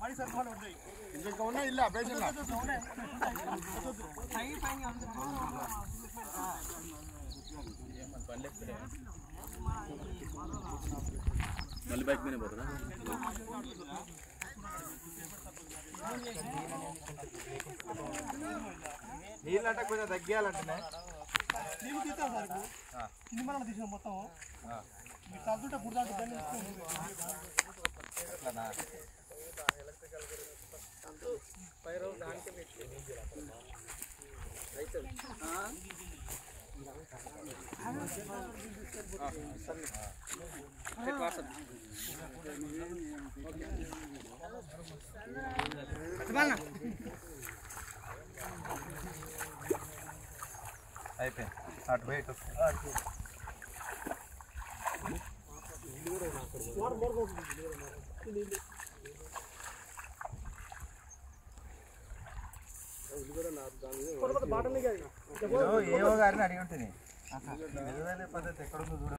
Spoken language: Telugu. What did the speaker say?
ఇంకా ఉన్నాయి ఇల్లు బేసిన్లా మళ్ళీ బైక్ మీద పోతుందా నీళ్ళంటే కొంచెం తగ్గియాలంటే నీళ్ళు తీస్తాం సార్ ఇప్పుడు కింది మనం తీసాం మొత్తం మీరు తగ్గుంటే గుర్తుంటే దాన్ని అయిపోయింది అటు వెయిట్ ఏవో గారిని అడిగి ఉంటుంది పద్ధతి ఎక్కడ ఉందో చూడ